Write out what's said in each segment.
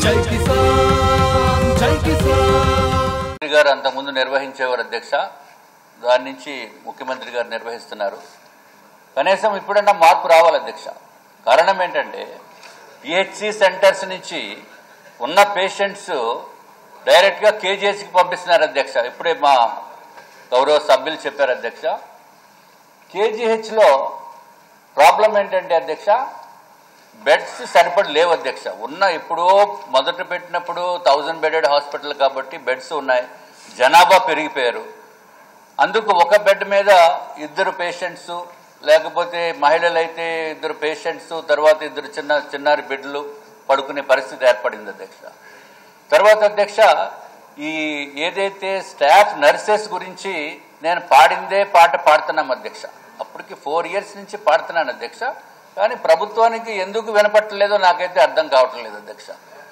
జై కిసాన్ జై కిసాన్ ముఖ్యమంత్రి గారు అంతకుముందు నిర్వహించేవారు అధ్యక్ష దాని నుంచి ముఖ్యమంత్రి గారు నిర్వహిస్తున్నారు కనీసం ఇప్పుడన్నా మార్పు రావాలి అధ్యక్ష కారణం ఏంటంటే పిహెచ్సి సెంటర్స్ నుంచి ఉన్న పేషెంట్స్ డైరెక్ట్గా కేజీహెచ్కి పంపిస్తున్నారు అధ్యక్ష ఇప్పుడే మా గౌరవ సభ్యులు చెప్పారు అధ్యక్ష కేజీహెచ్లో ప్రాబ్లం ఏంటంటే అధ్యక్ష బెడ్స్ సరిపడి లేవు అధ్యక్ష ఉన్న ఎప్పుడో మొదట పెట్టినప్పుడు థౌజండ్ బెడెడ్ హాస్పిటల్ కాబట్టి బెడ్స్ ఉన్నాయి జనాభా పెరిగిపోయారు అందుకు ఒక బెడ్ మీద ఇద్దరు పేషెంట్స్ లేకపోతే మహిళలు అయితే ఇద్దరు పేషెంట్స్ తర్వాత ఇద్దరు చిన్న చిన్నారి బెడ్లు పడుకునే పరిస్థితి ఏర్పడింది అధ్యక్ష తర్వాత అధ్యక్ష ఈ ఏదైతే స్టాఫ్ నర్సెస్ గురించి నేను పాడిందే పాట పాడుతున్నాం అధ్యక్ష అప్పటికి ఫోర్ ఇయర్స్ నుంచి పాడుతున్నాను అధ్యక్ష కానీ ప్రభుత్వానికి ఎందుకు వినపట్టలేదో నాకైతే అర్థం కావటం లేదు అధ్యక్ష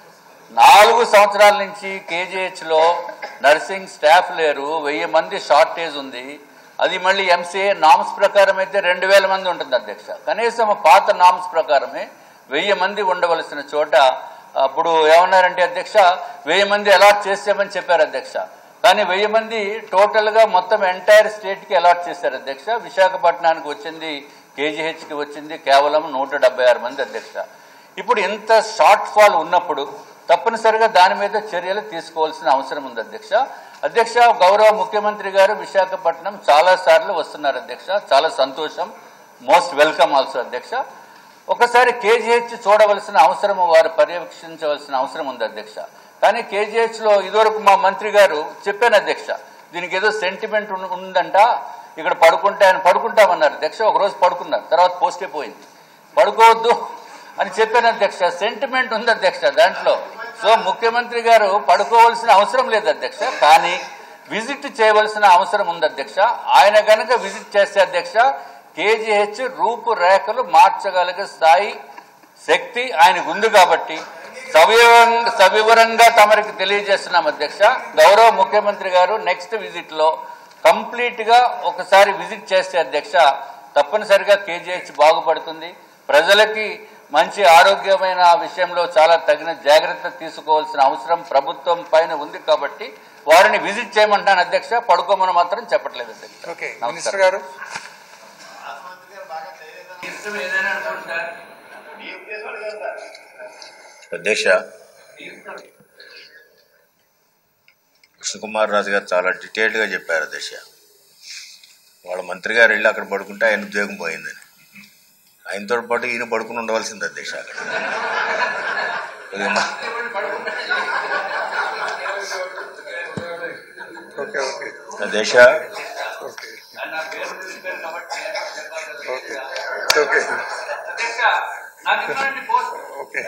నాలుగు సంవత్సరాల నుంచి కేజీహెచ్లో నర్సింగ్ స్టాఫ్ లేరు వెయ్యి మంది షార్టేజ్ ఉంది అది మళ్ళీ ఎంసీఏ నామ్స్ ప్రకారం అయితే రెండు వేల మంది ఉంటుంది అధ్యక్ష కనీసం పాత నామ్స్ ప్రకారమే వెయ్యి మంది ఉండవలసిన చోట అప్పుడు ఏమన్నారంటే అధ్యక్ష వెయ్యి మంది అలాట్ చేసామని చెప్పారు అధ్యక్ష కానీ వెయ్యి మంది టోటల్గా మొత్తం ఎంటైర్ స్టేట్కి అలాట్ చేశారు అధ్యక్ష విశాఖపట్నానికి వచ్చింది కేజీహెచ్కి వచ్చింది కేవలం నూట డెబ్బై ఆరు మంది అధ్యక్ష ఇప్పుడు ఇంత షార్ట్ ఫాల్ ఉన్నప్పుడు తప్పనిసరిగా దాని మీద చర్యలు తీసుకోవాల్సిన అవసరం ఉంది అధ్యక్ష అధ్యక్ష గౌరవ ముఖ్యమంత్రి గారు విశాఖపట్నం చాలా సార్లు వస్తున్నారు అధ్యక్ష చాలా సంతోషం మోస్ట్ వెల్కమ్ ఆల్సో అధ్యక్ష ఒకసారి కేజీహెచ్ చూడవలసిన అవసరం వారు పర్యవేక్షించవలసిన అవసరం ఉంది అధ్యక్ష కానీ కేజీహెచ్ లో ఇదివరకు మా మంత్రి గారు చెప్పాను అధ్యక్ష దీనికి ఏదో సెంటిమెంట్ ఉన్- ఉందంట ఇక్కడ పడుకుంటే ఆయన పడుకుంటామన్నారు అధ్యక్ష ఒక రోజు పడుకున్నారు తర్వాత పోస్టే పోయింది పడుకోవద్దు అని చెప్పాను అధ్యక్ష సెంటిమెంట్ ఉంది అధ్యక్ష దాంట్లో సో ముఖ్యమంత్రి గారు పడుకోవాల్సిన అవసరం లేదు అధ్యక్ష కానీ విజిట్ చేయవలసిన అవసరం ఉంది అధ్యక్ష ఆయన కనుక విజిట్ చేస్తే అధ్యక్ష కేజీహెచ్ రూపురేఖలు మార్చగలిగే స్థాయి శక్తి ఆయనకు ఉంది కాబట్టి సవివరంగా సవివరంగా తమరికి తెలియజేస్తున్నాం అధ్యక్ష గౌరవ ముఖ్యమంత్రి గారు నెక్స్ట్ విజిట్ లో కంప్లీట్ గా ఒకసారి విజిట్ చేస్తే అధ్యక్ష తప్పనిసరిగా కేజీహెచ్ బాగుపడుతుంది ప్రజలకి మంచి ఆరోగ్యమైన విషయంలో చాలా తగిన జాగ్రత్త తీసుకోవాల్సిన అవసరం ప్రభుత్వం పైన ఉంది కాబట్టి వారిని విజిట్ చేయమంటాను అధ్యక్ష పడుకోమని మాత్రం చెప్పట్లేదు అధ్యక్ష ఓకే నమస్కారం. మినిస్టర్ గారు అధ్యక్ష కృష్ణకుమార్ రాజు గారు చాలా డీటెయిల్డ్గా చెప్పారు అధ్యక్ష వాళ్ళ మంత్రి గారు వెళ్ళి అక్కడ పడుకుంటే ఆయన ఉద్యోగం పోయిందని ఆయనతో పాటు ఈయన పడుకుని ఉండవలసింది అధ్యక్ష అక్కడ కొద్దిగా మా- ఓకే ఓకే అధ్యక్ష okay okay okay okay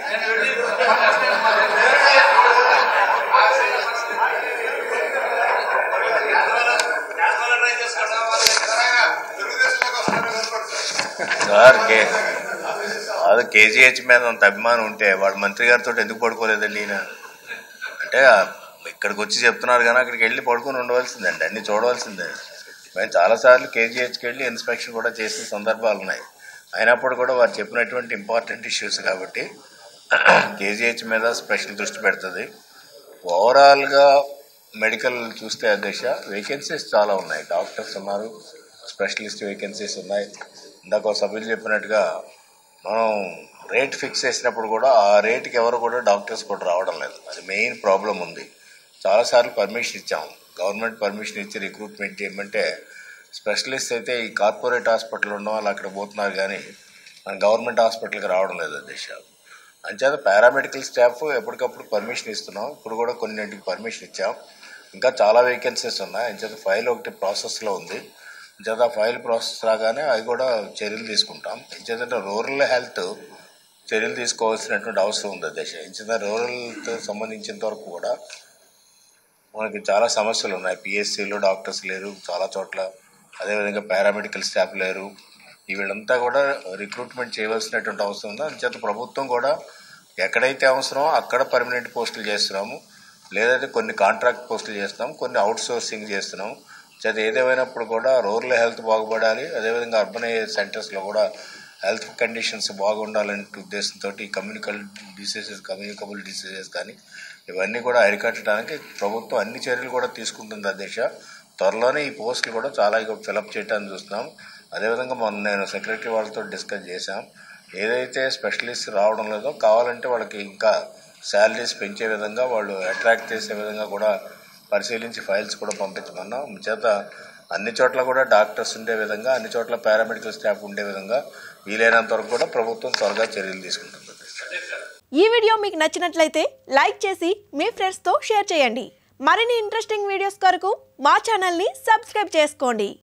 sir కే అది కేజీహెచ్ మీద అంత అభిమానం ఉంటే వాడు మంత్రి గారితో ఎందుకు పడుకోలేదండి ఈయన అంటే ఆ ఇక్కడికి వచ్చి చెప్తున్నారు కానీ అక్కడికి వెళ్ళి పడుకొని ఉండవలసిందండి అన్ని చూడవలసిందే మేము చాలాసార్లు కేజీహెచ్కి వెళ్ళి ఇన్స్పెక్షన్ కూడా చేసిన సందర్భాలు ఉన్నాయి అయినప్పుడు కూడా వారు చెప్పినటువంటి ఇంపార్టెంట్ ఇష్యూస్ కాబట్టి కేజీహెచ్ మీద స్పెషల్ దృష్టి పెడుతుంది ఓవరాల్గా మెడికల్ చూస్తే అధ్యక్ష వేకెన్సీస్ చాలా ఉన్నాయి డాక్టర్స్ ఉన్నారు స్పెషలిస్ట్ వేకెన్సీస్ ఉన్నాయి ఇందాక ఒక సభ్యులు చెప్పినట్టుగా మనం రేట్ ఫిక్స్ చేసినప్పుడు కూడా ఆ రేట్కి ఎవరు కూడా డాక్టర్స్ కూడా రావడం లేదు అది మెయిన్ ప్రాబ్లం ఉంది చాలాసార్లు పర్మిషన్ ఇచ్చాం గవర్నమెంట్ పర్మిషన్ ఇచ్చి రిక్రూట్మెంట్ చేయమంటే స్పెషలిస్ట్ అయితే ఈ కార్పొరేట్ హాస్పిటల్ ఉన్న వాళ్ళు అక్కడ పోతున్నారు కానీ మన గవర్నమెంట్ హాస్పిటల్కి రావడం లేదు అధ్యక్ష అంచేత పారామెడికల్ స్టాఫ్ ఎప్పటికప్పుడు పర్మిషన్ ఇస్తున్నాం ఇప్పుడు కూడా కొన్నింటికి పర్మిషన్ ఇచ్చాం ఇంకా చాలా వేకెన్సీస్ ఉన్నాయి అంచేత ఫైల్ ఒకటి ప్రాసెస్లో ఉంది అంచేత ఫైల్ ప్రాసెస్ రాగానే అవి కూడా చర్యలు తీసుకుంటాం అంచేత రూరల్ హెల్త్ చర్యలు తీసుకోవాల్సినటువంటి అవసరం ఉంది అధ్యక్ష అంచేత రూరల్తో సంబంధించినంత వరకు కూడా మనకి చాలా సమస్యలు ఉన్నాయి పిఎస్సీలో డాక్టర్స్ లేరు చాలా చోట్ల అదేవిధంగా పారామెడికల్ స్టాఫ్ లేరు ఈ వీళ్ళంతా కూడా రిక్రూట్మెంట్ చేయవలసినటువంటి అవసరం ఉంది అంచేత ప్రభుత్వం కూడా ఎక్కడైతే అవసరమో అక్కడ పర్మనెంట్ పోస్టులు చేస్తున్నాము లేదంటే కొన్ని కాంట్రాక్ట్ పోస్టులు చేస్తున్నాం కొన్ని అవుట్ సోర్సింగ్ చేస్తున్నాము చేత ఏదేమైనప్పుడు కూడా రూరల్ హెల్త్ బాగుపడాలి అదేవిధంగా అర్బన్ సెంటర్స్లో కూడా హెల్త్ కండిషన్స్ బాగుండాలనే ఉద్దేశంతో ఈ కమ్యూనికల్ డిసీజెస్ కమ్యూనికబుల్ డిసీజెస్ కానీ ఇవన్నీ కూడా అరికట్టడానికి ప్రభుత్వం అన్ని చర్యలు కూడా తీసుకుంటుంది అధ్యక్ష త్వరలోనే ఈ పోస్టులు కూడా చాలా ఫిలప్ చేయడానికి చూస్తున్నాం అదేవిధంగా మొన్న నేను సెక్రటరీ వాళ్ళతో డిస్కస్ చేశాం ఏదైతే స్పెషలిస్ట్ రావడం లేదో కావాలంటే వాళ్ళకి ఇంకా శాలరీస్ పెంచే విధంగా వాళ్ళు అట్రాక్ట్ చేసే విధంగా కూడా పరిశీలించి ఫైల్స్ కూడా పంపించమన్నాం చేత అన్ని చోట్ల కూడా డాక్టర్స్ ఉండే విధంగా అన్ని చోట్ల పారామెడికల్ స్టాఫ్ ఉండే విధంగా వీలైనంత వరకు కూడా ప్రభుత్వం త్వరగా చర్యలు తీసుకుంటుంది ఈ వీడియో మీకు నచ్చినట్లయితే లైక్ చేసి మీ ఫ్రెండ్స్తో షేర్ చేయండి మరిన్ని ఇంట్రెస్టింగ్ వీడియోస్ కొరకు మా ఛానల్ని సబ్స్క్రైబ్ చేసుకోండి